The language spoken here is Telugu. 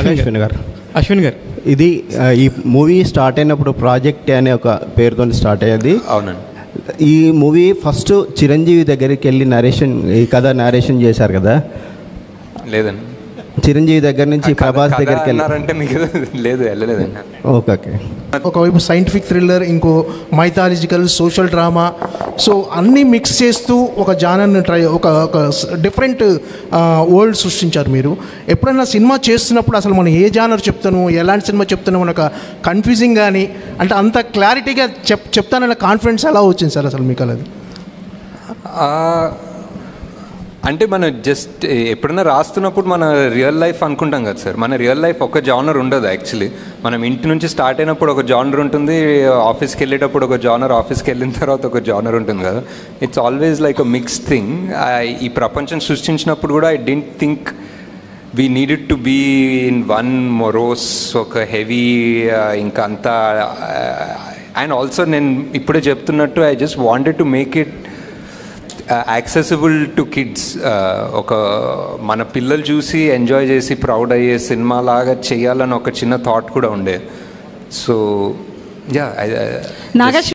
నాగేశ్వరి గారు అశ్విన్ గారు ఇది ఆ, ఈ మూవీ స్టార్ట్ అయినప్పుడు ప్రాజెక్ట్ అనే ఒక పేరుతో స్టార్ట్ అయ్యేది అవునండి ఈ మూవీ ఫస్ట్ చిరంజీవి దగ్గరికి వెళ్ళి నరేషన్ ఈ కథ నరేషన్ చేశారు కదా లేదండి చిరంజీవి దగ్గర నుంచి ప్రభాస్ కథ దగ్గరికి వెళ్ళి అన్నారంటే మీకు లేదు వెళ్ళలేదండి ఓకే ఓకే ఒకవైపు సైంటిఫిక్ థ్రిల్లర్ ఇంకో మైథాలజికల్ సోషల్ డ్రామా సో అన్నీ మిక్స్ చేస్తూ ఒక జానర్ని ట్రై ఒక ఒక డిఫరెంట్ వరల్డ్ సృష్టించారు మీరు ఎప్పుడైనా సినిమా చేస్తున్నప్పుడు అసలు మనం ఏ జానర్ చెప్తాను ఎలాంటి సినిమా చెప్తాను మనకు కన్ఫ్యూజింగ్ కానీ అంటే అంత క్లారిటీగా చెప్ చెప్తానన్న కాన్ఫిడెన్స్ ఎలా వచ్చింది సార్ అసలు మీకు అది ఆ, అంటే మనం జస్ట్ ఎప్పుడైనా రాస్తున్నప్పుడు మన రియల్ లైఫ్ అనుకుంటాం కదా సార్ మన రియల్ లైఫ్ ఒక జానర్ ఉండదు యాక్చువల్లీ మనం ఇంటి నుంచి స్టార్ట్ అయినప్పుడు ఒక జానర్ ఉంటుంది ఆఫీస్కి వెళ్ళేటప్పుడు ఒక జానర్ ఆఫీస్కి వెళ్ళిన తర్వాత ఒక జానర్ ఉంటుంది కదా it's always like a mix thing ఈ ప్రపంచం సృష్టించినప్పుడు కూడా I don't think we needed to be in one morose ఒక హెవీ ఇంకా అంతా అండ్ ఆల్సో నేను ఇప్పుడే చెప్తున్నట్టు I just wanted to make it accessible to kids ఒక మన పిల్లలు చూసి ఎంజాయ్ చేసి ప్రౌడ్ అయ్యే సినిమా లాగా చేయాలని ఒక చిన్న థాట్ కూడా ఉండే సో యా నాగేశ్వర